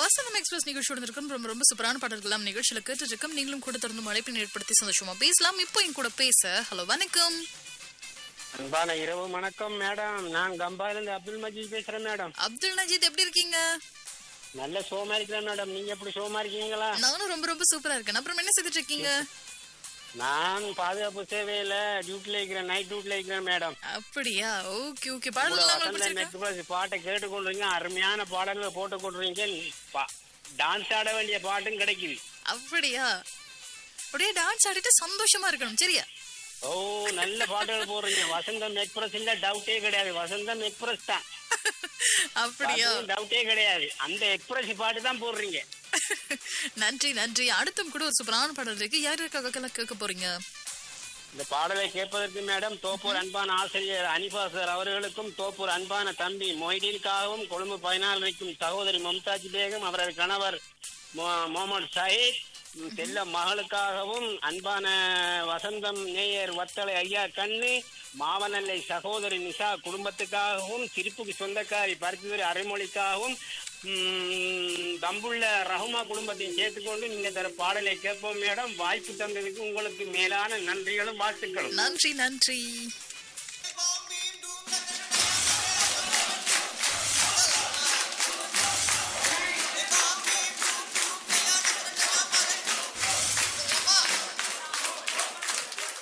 வசந்தம் express நிகழ்ச்சியோட இருக்கும் ரொம்ப ரொம்ப சூப்பரான பாடல்களாம் நிகழ்ச்சியில கேட்டு இருக்கும் நீங்களும் கூட தொடர்ந்து அழைப்பினை ஏற்படுத்தி சந்தோஷமா பேசலாம் இப்போ என் கூட பேச ஹலோ வணக்கம் அன்பான இரவு வணக்கம் மேடம் நான் கம்பாயிலிருந்து அப்துல் மஜீத் பேசுறேன் மேடம் அப்துல் நஜீத் எப்படி இருக்கீங்க நல்ல சோமா இருக்கிறேன் மேடம் நீங்க எப்படி சோமா இருக்கீங்களா நானும் ரொம்ப ரொம்ப சூப்பரா இருக்கேன் அப்புறம் என்ன செய்துட்டு இருக்கீங்க நான் பாதுகாப்பு சேவையில டியூட்டில இருக்கிறேன் நைட் டியூட்டில இருக்கிறேன் மேடம் அப்படியா ஓகே ஓகே உங்களோட பாடல்கள் உங்களுக்கு வசந்த பிடிச்சிருக்கா நெட் பிளஸ் பாட்டை கேட்டு கொண்டிருக்கீங்க அருமையான பாடல்களை போட்டு கொண்டிருக்கீங்க டான்ஸ் ஆட வேண்டிய பாட்டும் கிடைக்குது அப்படியா அப்படியே டான்ஸ் ஆடிட்டு சந்தோஷமா இருக்கணும் சரியா ஓ நல்ல பாட்டுகள் போடுறீங்க வசந்தம் எக்ஸ்பிரஸ் இல்ல டவுட்டே கிடையாது வசந்தம் எக்ஸ்பிரஸ் தான் அப்படியா டவுட்டே கிடையாது அந்த எக்ஸ்பிரஸ் பாட்டு தான் போடுறீங்க நன்றி நன்றி அடுத்தும் கூட ஒரு சூப்பரான பாடல் இருக்கு யார் யாருக்காக கேட்க போறீங்க இந்த பாடலை கேட்பதற்கு மேடம் தோப்பூர் அன்பான ஆசிரியர் அனிபா சார் அவர்களுக்கும் தோப்பூர் அன்பான தம்பி மொய்டீனுக்காகவும் கொழும்பு பயனால் இருக்கும் சகோதரி மும்தாஜ் பேகம் அவரது கணவர் மொ- முகமது சயீத் ம், செல்ல மகளுக்காகவும் அன்பான வசந்தம் நேயர் வத்தலை ஐயா கண்ணு மாவனல்லை சகோதரி நிஷா குடும்பத்துக்காகவும் சிரிப்புக்கு சொந்தக்காரி பருத்திதுரை அரைமொழிக்காகவும் ம், தம்புள்ள ரஹ்மா குடும்பத்தையும் சேர்த்துக்கொண்டு நீங்க தர பாடலை கேட்போம் மேடம் வாய்ப்பு தந்ததுக்கு உங்களுக்கு மேலான நன்றிகளும் வாழ்த்துக்களும் நன்றி நன்றி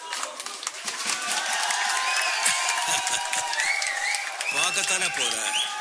பார்க்கத்தானே போற